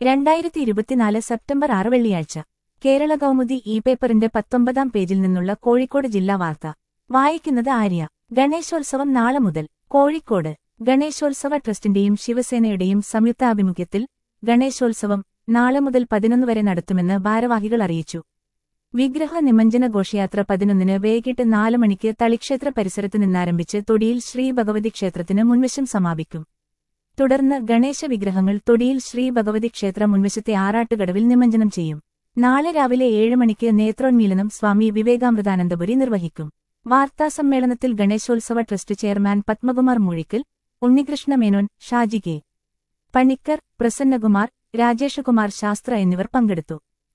രണ്ടായിരത്തി ഇരുപത്തിനാല് സെപ്റ്റംബർ ആറ് വെള്ളിയാഴ്ച കേരള കൗമുദി ഇ പേപ്പറിന്റെ പത്തൊമ്പതാം പേജിൽ നിന്നുള്ള കോഴിക്കോട് ജില്ലാ വാർത്ത വായിക്കുന്നത് ആര്യ ഗണേശോത്സവം നാളെ മുതൽ കോഴിക്കോട് ഗണേശോത്സവ ട്രസ്റ്റിന്റെയും ശിവസേനയുടെയും സംയുക്താഭിമുഖ്യത്തിൽ ഗണേശോത്സവം നാളെ മുതൽ പതിനൊന്ന് വരെ നടത്തുമെന്ന് ഭാരവാഹികൾ അറിയിച്ചു വിഗ്രഹ നിമഞ്ജന ഘോഷയാത്ര പതിനൊന്നിന് വൈകിട്ട് നാല് മണിക്ക് തളിക്ഷേത്ര പരിസരത്ത് നിന്നാരംഭിച്ച് തൊടിയിൽ ശ്രീ ഭഗവതി ക്ഷേത്രത്തിന് മുൻവശം സമാപിക്കും തുടർന്ന് ഗണേശ വിഗ്രഹങ്ങൾ തൊടിയിൽ ശ്രീ ഭഗവതി ക്ഷേത്ര മുൻവശത്തെ ആറാട്ടുകടവിൽ നിമഞ്ജനം ചെയ്യും നാളെ രാവിലെ ഏഴ് മണിക്ക് നേത്രോന്മീലനം സ്വാമി വിവേകാമൃതാനന്ദപുരി നിർവഹിക്കും വാർത്താസമ്മേളനത്തിൽ Ganeshotsava trust chairman Padmakumar Moozhikkal Unnikrishna Menon Shaji K Panicker Prasannakumar Rajeshkumar ശാസ്ത്ര എന്നിവർ പങ്കെടുത്തു